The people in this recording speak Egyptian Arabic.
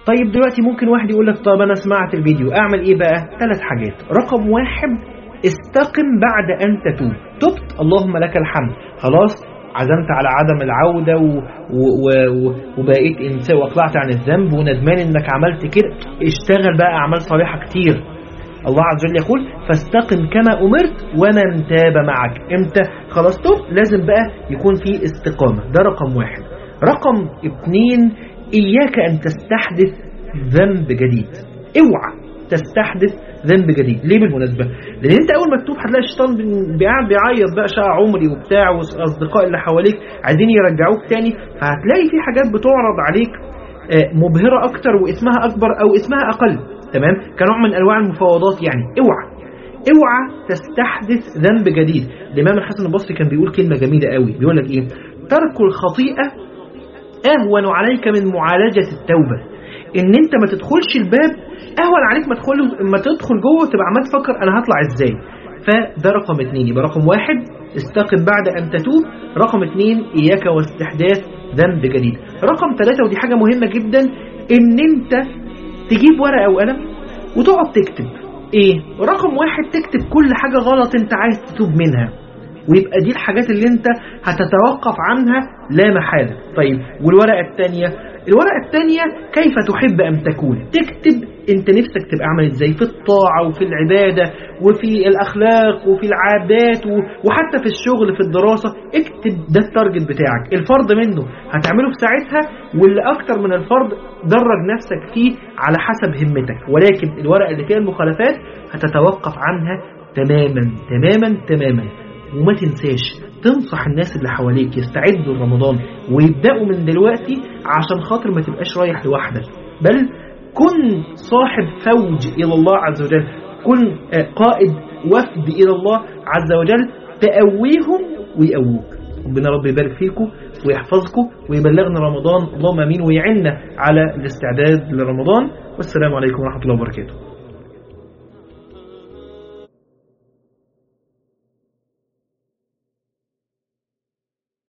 طيب دلوقتي ممكن واحد يقول لك طب أنا سمعت الفيديو أعمل إيه بقى ثلاث حاجات رقم واحد استقم بعد أن تتوب تبت اللهم لك الحمد خلاص عزمت على عدم العودة و... و... و... وبقيت إنسان وأقلعت عن الذنب وندمان إنك عملت كده اشتغل بقى أعمال صالحة كتير الله عز وجل يقول فاستقم كما أمرت ومن تاب معك امتى خلاص تب لازم بقى يكون في استقامة ده رقم واحد رقم اتنين إياك أن تستحدث ذنب جديد اوعى تستحدث ذنب جديد ليه بالمناسبة لأن أنت أول ما تتوب هتلاقي الشيطان قاعد بيعيط بقى شقى عمري وبتاع والأصدقاء اللي حواليك عايزين يرجعوك تاني فهتلاقي في حاجات بتعرض عليك مبهرة أكتر واسمها أكبر أو اسمها أقل تمام كنوع من أنواع المفاوضات يعني اوعى اوعى تستحدث ذنب جديد الإمام الحسن البصري كان بيقول كلمة جميلة قوي بيقول لك إيه ترك الخطيئة أهون عليك من معالجة التوبة إن أنت ما تدخلش الباب أهون عليك ما تدخل ما تدخل جوه تبقى عمال تفكر أنا هطلع إزاي فده رقم اتنين يبقى رقم واحد استقم بعد أن تتوب رقم اتنين إياك واستحداث ذنب جديد رقم ثلاثة ودي حاجة مهمة جدا إن أنت تجيب ورقة وقلم وتقعد تكتب إيه رقم واحد تكتب كل حاجة غلط أنت عايز تتوب منها ويبقى دي الحاجات اللي أنت هتتوقف عنها لا محالة طيب والورقة الثانية الورقة الثانية كيف تحب أن تكون تكتب انت نفسك تبقى عامل ازاي في الطاعة وفي العبادة وفي الأخلاق وفي العادات وحتى في الشغل في الدراسة اكتب ده التارجت بتاعك الفرض منه هتعمله في ساعتها واللي أكتر من الفرض درج نفسك فيه على حسب همتك ولكن الورقة اللي فيها المخالفات هتتوقف عنها تماما تماما تماما وما تنساش تنصح الناس اللي حواليك يستعدوا لرمضان ويبدأوا من دلوقتي عشان خاطر ما تبقاش رايح لوحدك بل كن صاحب فوج إلى الله عز وجل كن قائد وفد إلى الله عز وجل تأويهم ويقووك ربنا رب يبارك فيكم ويحفظكم ويبلغنا رمضان اللهم امين ويعنا على الاستعداد لرمضان والسلام عليكم ورحمة الله وبركاته